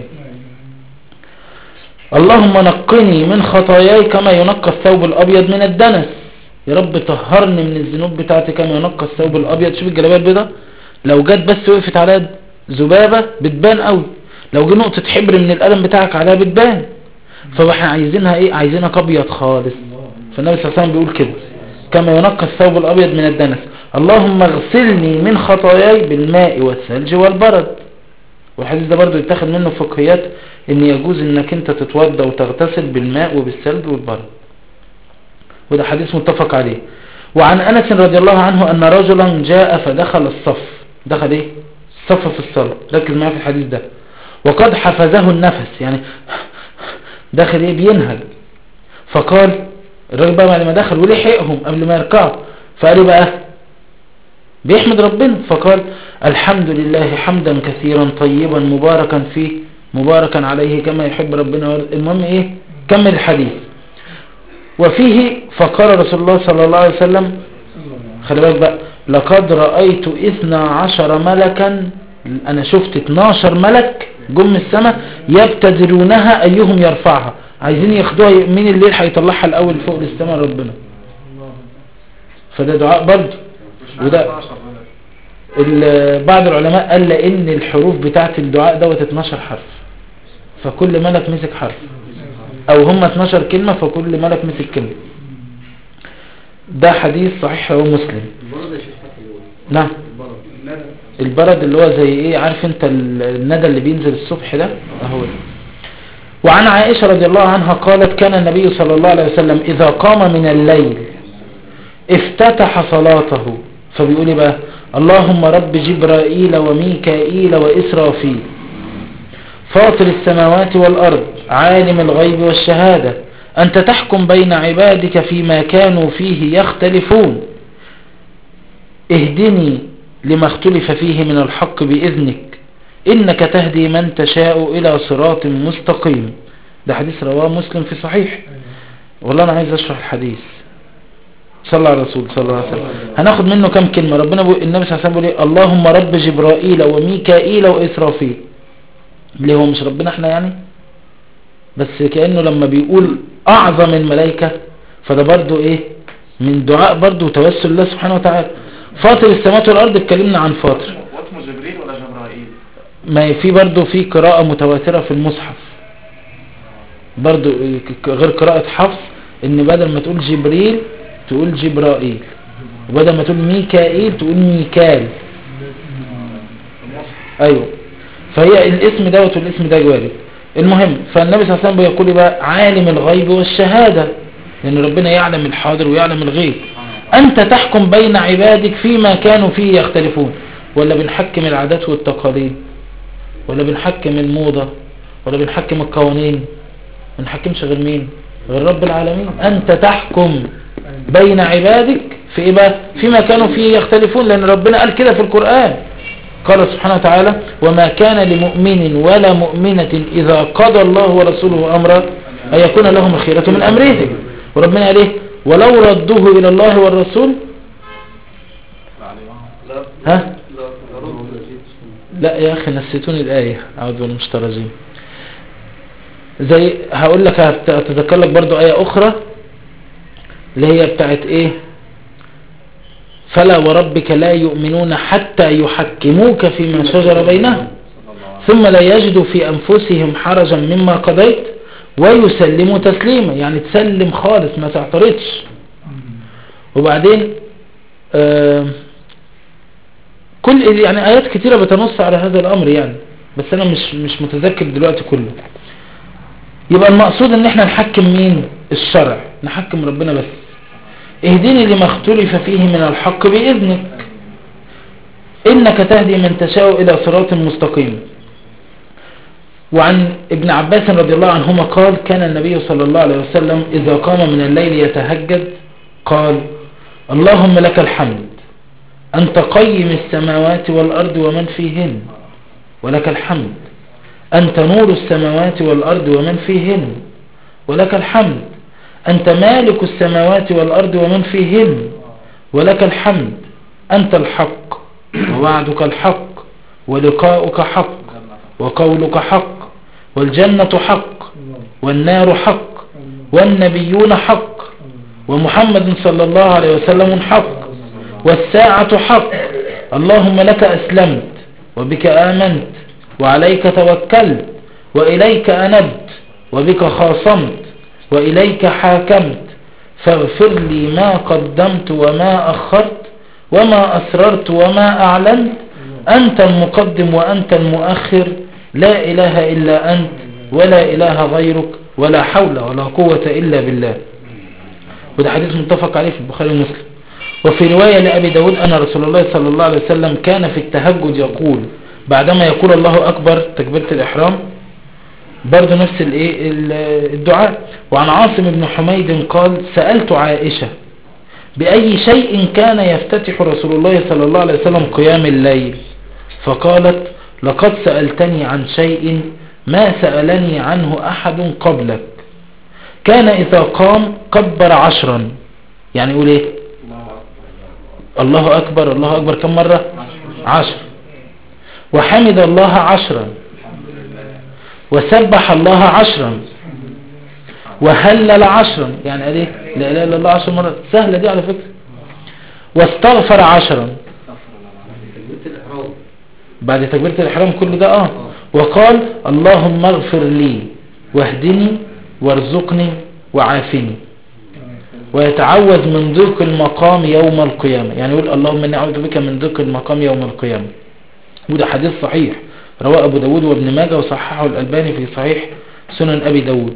اللهم نقني من خطاياي كما ينقى الثوب الابيض من الدنس يا رب طهرني من الذنوب بتاعتي كما ينقى الثوب الابيض شوف الجلابيه البيضاء لو جت بس وقفت عليها ذبابه بتبان قوي لو جه نقطه حبر من القلم بتاعك عليها بتبان فاحنا عايزينها ايه عايزينها ابيض خالص فالنبي صلى الله عليه وسلم بيقول كده كما ينقى الثوب الابيض من الدنس اللهم اغسلني من خطاياي بالماء والثلج والبرد والحديث ده برضو يتاخد منه فقهيات ان يجوز انك انت تتوضى وتغتسل بالماء وبالثلج والبرد وده حديث متفق عليه وعن انس رضي الله عنه ان رجلا جاء فدخل الصف دخل ايه الصف في الصلاة ركز معايا في الحديث ده وقد حفظه النفس يعني داخل ايه بينهج فقال الراجل بقى بعد ما دخل ولحقهم قبل ما يركعوا فقال ايه بقى بيحمد ربنا فقال الحمد لله حمدا كثيرا طيبا مباركا فيه مباركا عليه كما يحب ربنا ويرضى. المهم ايه كمل الحديث وفيه فقال رسول الله صلى الله عليه وسلم خلي بالك بقى لقد رأيت اثنا عشر ملكا انا شفت 12 ملك جم من السماء يبتدرونها ايهم يرفعها عايزين ياخدوها مين الليل هيطلعها الاول فوق للسماء ربنا فده دعاء برضه وده ال- بعض العلماء قال لان الحروف بتاعت الدعاء دوت 12 حرف فكل ملك مسك حرف او هم 12 كلمة فكل ملك مسك كلمة ده حديث صحيح هو مسلم
البرد يا شيخ فتحي
نعم البرد اللي هو زي ايه عارف انت ال- الندى اللي بينزل الصبح ده اهو ده. وعن عائشة رضي الله عنها قالت كان النبي صلى الله عليه وسلم اذا قام من الليل افتتح صلاته فبيقول ايه بقى اللهم رب جبرائيل وميكائيل وإسرافيل فاطر السماوات والأرض عالم الغيب والشهادة أنت تحكم بين عبادك فيما كانوا فيه يختلفون اهدني لما اختلف فيه من الحق بإذنك إنك تهدي من تشاء إلى صراط مستقيم ده حديث رواه مسلم في صحيح والله أنا عايز أشرح الحديث صلى على الرسول صلى الله عليه وسلم هناخد منه كم كلمة ربنا بيقول النبي صلى الله عليه وسلم بيقول إيه؟ اللهم رب جبرائيل وميكائيل وإسرافيل ليه هو مش ربنا احنا يعني بس كأنه لما بيقول أعظم الملائكة فده برضو إيه من دعاء برضو توسل الله سبحانه وتعالى فاطر السماوات والأرض اتكلمنا عن فاطر
واسمه جبريل ولا جبرائيل
ما في برضو في قراءة متواترة في المصحف برضو ك- غير قراءة حفص ان بدل ما تقول جبريل تقول جبرائيل وبدل ما تقول ميكائيل تقول ميكال ايوه فهي الاسم دوت والاسم ده وارد المهم فالنبي صلى الله عليه وسلم بيقول إيه بقى عالم الغيب والشهادة لان ربنا يعلم الحاضر ويعلم الغيب انت تحكم بين عبادك فيما كانوا فيه يختلفون ولا بنحكم العادات والتقاليد ولا بنحكم الموضة ولا بنحكم القوانين ما نحكمش غير مين غير رب العالمين انت تحكم بين عبادك في ايه بقى فيما كانوا فيه يختلفون لان ربنا قال كده في القرآن قال سبحانه وتعالى وما كان لمؤمن ولا مؤمنة إذا قضى الله ورسوله أمرا أن يكون لهم الخيرة من أمرهم وربنا قال ايه ولو ردوه إلى الله والرسول ها لا يا أخي نسيتوني الآية أعوذ بالله من الشيطان الرجيم زي هقول لك هت- هتذكر لك برضو آية أخرى اللي هي بتاعت إيه فلا وربك لا يؤمنون حتى يحكموك فيما شجر بينهم ثم لا يجدوا في أنفسهم حرجا مما قضيت ويسلموا تسليما يعني تسلم خالص ما تعترضش وبعدين آه كل يعني آيات كتيرة بتنص على هذا الأمر يعني بس أنا مش مش متذكر دلوقتي كله يبقى المقصود ان احنا نحكم مين الشرع نحكم ربنا بس اهدني لما اختلف فيه من الحق بإذنك إنك تهدي من تشاء إلى صراط مستقيم وعن ابن عباس رضي الله عنهما قال كان النبي صلى الله عليه وسلم إذا قام من الليل يتهجد قال اللهم لك الحمد أنت قيم السماوات والأرض ومن فيهن ولك الحمد أنت نور السماوات والأرض ومن فيهن ولك الحمد أنت مالك السماوات والأرض ومن فيهن ولك الحمد أنت الحق ووعدك الحق ولقاؤك حق وقولك حق والجنة حق والنار حق والنبيون حق ومحمد صلى الله عليه وسلم حق والساعة حق اللهم لك أسلمت وبك آمنت وعليك توكلت وإليك أنبت وبك خاصمت وإليك حاكمت فاغفر لي ما قدمت وما أخرت وما أسررت وما أعلنت أنت المقدم وأنت المؤخر لا إله إلا أنت ولا إله غيرك ولا حول ولا قوة إلا بالله وده حديث متفق عليه في البخاري ومسلم وفي رواية لأبي داود أن رسول الله صلى الله عليه وسلم كان في التهجد يقول بعدما يقول الله أكبر تكبيرة الإحرام برضو نفس الايه الدعاء وعن عاصم بن حميد قال سألت عائشة بأي شيء كان يفتتح رسول الله صلى الله عليه وسلم قيام الليل فقالت لقد سألتني عن شيء ما سألني عنه أحد قبلك كان إذا قام كبر عشرا يعني يقول ايه الله أكبر الله أكبر كم مرة عشر وحمد الله عشرا وسبح الله عشرا وهلل عشرا يعني قال ايه لا اله الا الله عشر مرات سهلة دي على فكرة واستغفر عشرا بعد تكبيرة الإحرام كل ده اه وقال اللهم اغفر لي واهدني وارزقني وعافني ويتعوذ من ضيق المقام يوم القيامة يعني يقول اللهم إني أعوذ بك من ضيق المقام يوم القيامة وده حديث صحيح رواه أبو داود وابن ماجه وصححه الألباني في صحيح سنن أبي داود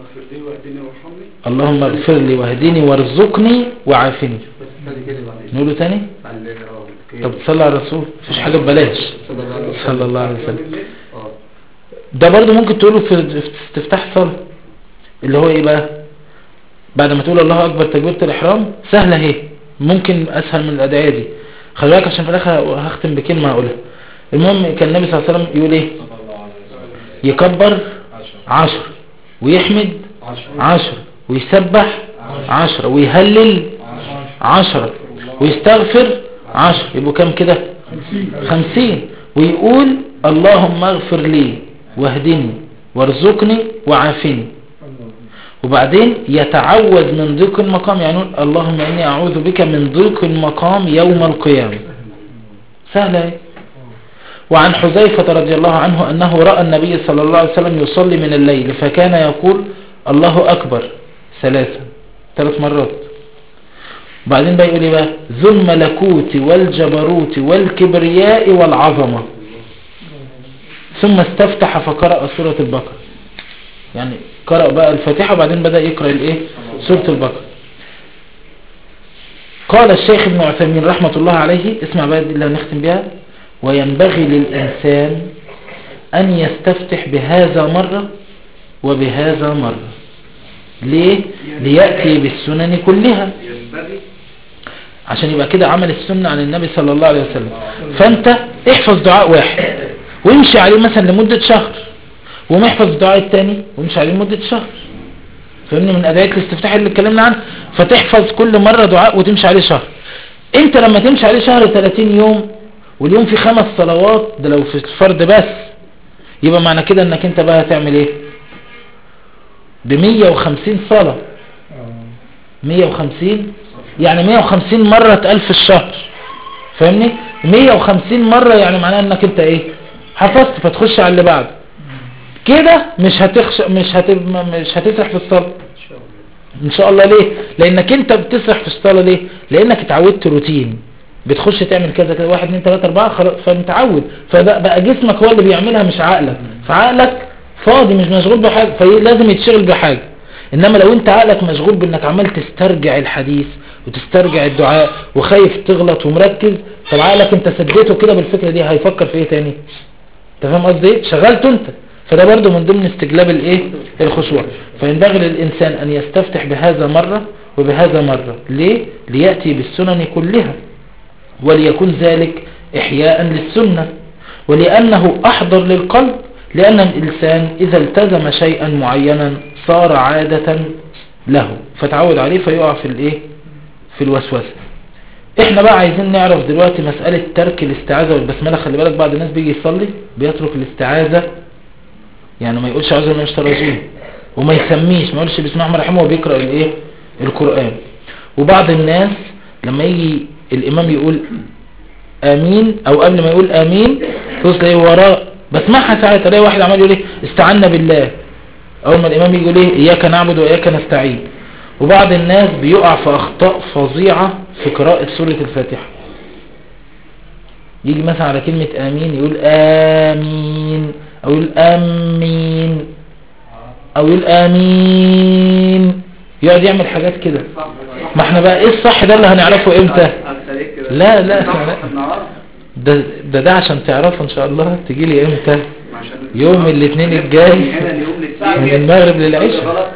اللهم اغفر لي واهدني وارزقني وعافني نقوله تاني طب تصلي على الرسول مفيش حاجة ببلاش صلى الله عليه وسلم ده برضو ممكن تقوله في في استفتاح الصلاة اللي هو ايه بقى بعد ما تقول الله اكبر تكبيرة الاحرام سهلة اهي ممكن اسهل من الادعية دي خلي بالك عشان في الاخر هختم بكلمة هقولها المهم كان النبي صلى الله عليه وسلم يقول ايه يكبر عشر ويحمد عشر ويسبح عشر ويهلل عشرة ويستغفر عشر يبقوا كام كده خمسين ويقول اللهم اغفر لي واهدني وارزقني وعافني وبعدين يتعوذ من ضيق المقام يعني يقول اللهم اني اعوذ بك من ضيق المقام يوم القيامة سهلة ايه وعن حذيفة رضي الله عنه أنه رأى النبي صلى الله عليه وسلم يصلي من الليل فكان يقول الله أكبر ثلاثا ثلاث مرات وبعدين بقى يقول ايه بقى ذو الملكوت والجبروت والكبرياء والعظمة ثم استفتح فقرأ سورة البقرة يعني قرأ بقى الفاتحة وبعدين بدأ يقرأ الايه سورة البقرة قال الشيخ ابن عثيمين رحمة الله عليه اسمع بقى دي اللي هنختم بها وينبغي للإنسان أن يستفتح بهذا مرة وبهذا مرة ليه؟ ليأتي بالسنن كلها
ينبغي
عشان يبقى كده عمل السنة عن النبي صلى الله عليه وسلم فانت احفظ دعاء واحد وامشي عليه مثلا لمدة شهر وما احفظ الدعاء التاني وامشي عليه لمدة شهر فاهمني من ادعية الاستفتاح اللي اتكلمنا عنه فتحفظ كل مرة دعاء وتمشي عليه شهر انت لما تمشي عليه شهر 30 يوم واليوم في خمس صلوات ده لو في الفرد بس يبقى معنى كده انك انت بقى هتعمل ايه ب 150 صلاة 150 يعني 150 مرة تقال في الشهر فاهمني 150 مرة يعني معناه انك انت ايه حفظت فتخش على اللي بعده كده مش هتخش مش هت مش هتسرح في الصلاة ان شاء الله ليه لانك انت بتسرح في الصلاة ليه لانك اتعودت روتين بتخش تعمل كذا كذا واحد اتنين تلاتة اربعة خلاص فمتعود فبقى بقى جسمك هو اللي بيعملها مش عقلك فعقلك فاضي مش مشغول بحاجة فلازم يتشغل بحاجة انما لو انت عقلك مشغول بانك عمال تسترجع الحديث وتسترجع الدعاء وخايف تغلط ومركز طب عقلك انت سديته كده بالفكرة دي هيفكر في ايه تاني انت فاهم قصدي ايه شغلته انت فده برضو من ضمن استجلاب الايه الخشوع فينبغي للانسان ان يستفتح بهذا مرة وبهذا مرة ليه ليأتي بالسنن كلها وليكن ذلك احياء للسنة ولأنه احضر للقلب لأن الإنسان إذا التزم شيئا معينا صار عادة له فتعود عليه فيقع في الايه في الوسوسة احنا بقى عايزين نعرف دلوقتي مسألة ترك الاستعاذة والبسملة خلي بالك بعض الناس بيجي يصلي بيترك الاستعاذة يعني ما يقولش عاوز ما يشترزون وما يسميش ما يقولش بسم الله الرحمن الرحيم وهو بيقرأ الايه القرآن وبعض الناس لما يجي الامام يقول امين او قبل ما يقول امين توصل ايه وراه بسمعها ساعات الاقي واحد عمال يقول ايه استعنا بالله اول ما الامام يقول ايه اياك نعبد واياك نستعين وبعض الناس بيقع في اخطاء فظيعة في قراءة سورة الفاتحة يجي مثلا على كلمة امين يقول امين او يقول امين او يقول امين يقعد يعمل حاجات كده ما احنا بقى ايه الصح ده اللي هنعرفه امتى لا لا ده ده, ده عشان تعرفه ان شاء الله تجي لي امتى يوم الاثنين الجاي من المغرب للعشاء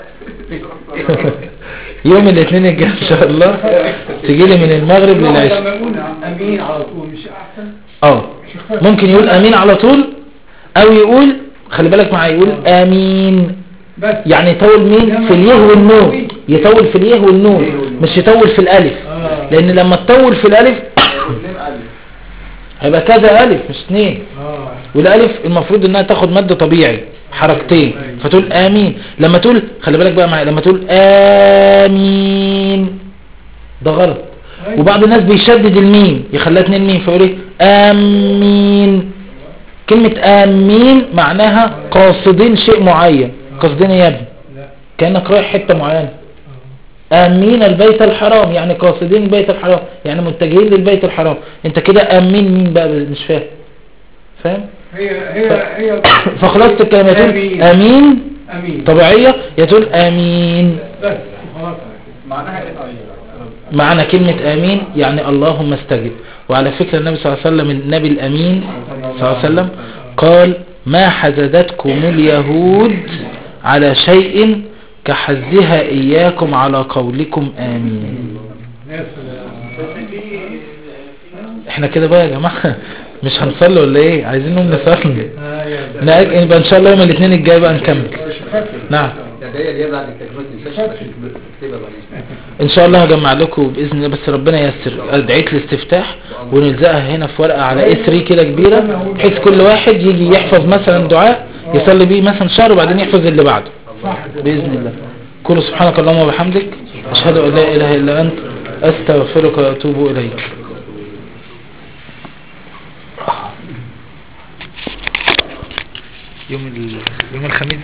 يوم الاثنين الجاي ان شاء الله تجي لي من المغرب للعشاء
لما يقول امين على طول مش احسن
اه ممكن يقول امين على طول او يقول خلي بالك معايا يقول امين
بس
يعني يطول مين في اليه والنون يطول في اليه والنون مش يطول في الالف
آه.
لان لما تطول في الالف هيبقى كذا الف مش اثنين
اه
والالف المفروض انها تاخد مد طبيعي حركتين فتقول امين لما تقول خلي بالك بقى معايا لما تقول امين ده غلط
أيوة.
وبعض الناس بيشدد الميم يخليها اتنين ميم فيقول ايه امين كلمة امين معناها قاصدين شيء معين قاصدين إيه يا ابني
لا
كأنك رايح حتة معينة آمين البيت الحرام يعني قاصدين البيت الحرام يعني متجهين للبيت الحرام انت كده آمين مين بقى مش فاهم فاهم
هي هي هي
فخلاصة الكلمة تقول
آمين.
آمين
امين
طبيعية يا تقول آمين
بس خلاص معناها ايه طيب
معنى كلمة آمين يعني اللهم استجب وعلى فكرة النبي صلى الله عليه وسلم النبي الأمين صلى الله عليه وسلم قال ما حزدتكم اليهود على شيء كحزها إياكم على قولكم آمين
ناس
احنا كده بقى يا جماعة مش هنصلي ولا ايه عايزين نقوم نصلي
آه يا ده.
نأج- يبقى ان شاء الله يوم الاثنين الجاي بقى نكمل نعم
الهدايا اللي هي بعد الكلمات الفشل عشان تكتبها بعدين
ان شاء الله هجمع لكم باذن الله بس ربنا ييسر ادعيه الاستفتاح ونلزقها هنا في ورقه على اي 3 كده كبيره بحيث كل واحد يجي يحفظ مثلا دعاء يصلي بيه مثلا شهر وبعدين يحفظ اللي بعده
صح
باذن الله كل سبحانك اللهم وبحمدك اشهد ان لا اله الا انت استغفرك واتوب اليك يوم ال... يوم الخميس